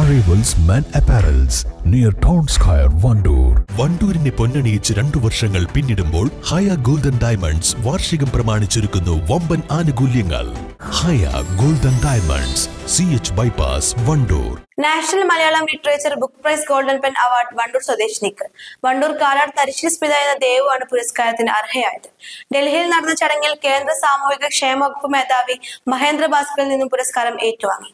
Arrivals Men Apparels near Town Square, Vandoor. വണ്ടൂരിനെ പൊന്നണിയിച്ച് രണ്ടു വർഷങ്ങൾ പിന്നിടുമ്പോൾ ഹയ ഗോൾഡൻ ഡയമണ്ട്സ് വാർഷികം പ്രമാണിച്ചൊരുക്കുന്നു വമ്പൻ ആനുകൂല്യങ്ങൾ Haya golden diamonds C H bypass Wandoor national Malayalam literature book prize golden pen award Wandoor സ്വദേശിനിക്ക് വണ്ടൂർ കാലാട് തരിശിൽ സ്മിത എന്ന ദേവുവാണ് പുരസ്കാരത്തിന് അർഹയായത് ഡൽഹിയിൽ നടന്ന ചടങ്ങിൽ കേന്ദ്ര സാമൂഹിക ക്ഷേമ വകുപ്പ് മേധാവി മഹേന്ദ്ര ഭാസ്കറിൽ നിന്നും പുരസ്കാരം ഏറ്റുവാങ്ങി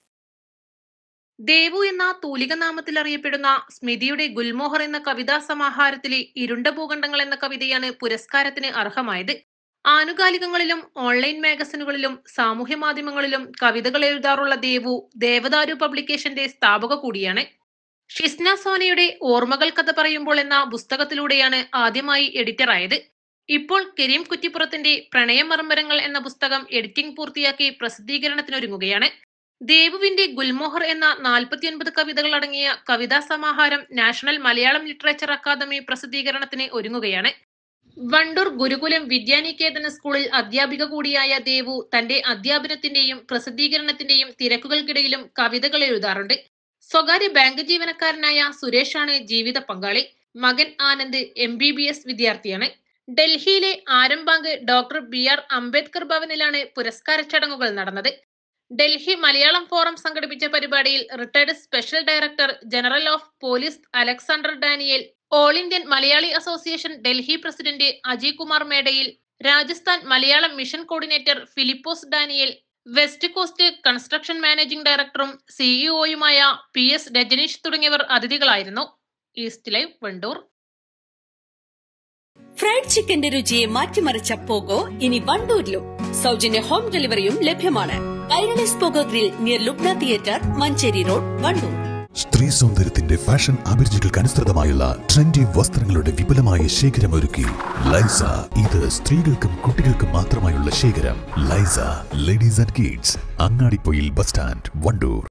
ദേവു എന്ന തൂലിക നാമത്തിൽ അറിയപ്പെടുന്ന സ്മിതിയുടെ ഗുൽമോഹർ എന്ന കവിതാ സമാഹാരത്തിലെ ഇരുണ്ട ഭൂഖണ്ഡങ്ങൾ എന്ന കവിതയാണ് പുരസ്കാരത്തിന് അർഹമായത് ആനുകാലികങ്ങളിലും ഓൺലൈൻ മാഗസിനുകളിലും സാമൂഹ്യ മാധ്യമങ്ങളിലും കവിതകൾ എഴുതാറുള്ള ദേവു ദേവദാരു പബ്ലിക്കേഷന്റെ സ്ഥാപക കൂടിയാണ് ഷിസ്ന സോനയുടെ ഓർമ്മകൾ കഥ പറയുമ്പോൾ എന്ന പുസ്തകത്തിലൂടെയാണ് ആദ്യമായി എഡിറ്ററായത് ഇപ്പോൾ കരീം കുറ്റിപ്പുറത്തിന്റെ പ്രണയമർമ്മരങ്ങൾ എന്ന പുസ്തകം എഡിറ്റിംഗ് പൂർത്തിയാക്കി പ്രസിദ്ധീകരണത്തിനൊരുങ്ങുകയാണ് ദേവുവിന്റെ ഗുൽമോഹർ എന്ന നാൽപ്പത്തിയൊൻപത് കവിതകൾ അടങ്ങിയ കവിതാ സമാഹാരം നാഷണൽ മലയാളം ലിറ്ററേച്ചർ അക്കാദമി പ്രസിദ്ധീകരണത്തിന് ഒരുങ്ങുകയാണ് വണ്ടൂർ ഗുരുകുലം വിദ്യാനികേതന സ്കൂളിൽ അധ്യാപിക കൂടിയായ ദേവു തന്റെ അധ്യാപനത്തിന്റെയും പ്രസിദ്ധീകരണത്തിന്റെയും തിരക്കുകൾക്കിടയിലും കവിതകൾ എഴുതാറുണ്ട് സ്വകാര്യ ബാങ്ക് ജീവനക്കാരനായ സുരേഷാണ് ജീവിത പങ്കാളി മകൻ Anand M B B S വിദ്യാർത്ഥിയാണ് ഡൽഹിയിലെ ആരം bank doctor B R Ambedkar ഭവനിലാണ് പുരസ്കാര ചടങ്ങുകൾ നടന്നത് ഡൽഹി മലയാളം ഫോറം സംഘടിപ്പിച്ച പരിപാടിയിൽ retired special director general of police Alexander Daniel all Indian Malayali association Delhi president Ajay Kumar മേഡയിൽ Rajasthan Malayalam mission coordinator Philipose Daniel west coast construction managing ഡയറക്ടറും സിഇഒയുമായ പി എസ് രജനീഷ് തുടങ്ങിയവർ അതിഥികളായിരുന്നു ഈസ്റ്റ് ലൈവ് വണ്ടൂർ ഫ്രൈഡ് ചിക്കന്റെ രുചിയെ മാറ്റിമറിച്ച പോഗോ ഇനി വണ്ടൂരിലും സൗജന്യ ഹോം ഡെലിവറിയും ലഭ്യമാണ് കൈരളിസ് Pogo grill near Lubna theatre Manjeri road Wandoor സ്ത്രീ സൗന്ദര്യത്തിന്റെ ഫാഷൻ അഭിരുചികൾക്ക് അനുസൃതമായുള്ള ട്രെൻഡി വസ്ത്രങ്ങളുടെ വിപുലമായ ശേഖരമൊരുക്കി ലൈസ ഇത് സ്ത്രീകൾക്കും കുട്ടികൾക്കും മാത്രമായുള്ള ശേഖരം ലൈസ ladies and kids Angadipoyil bus stand Wandoor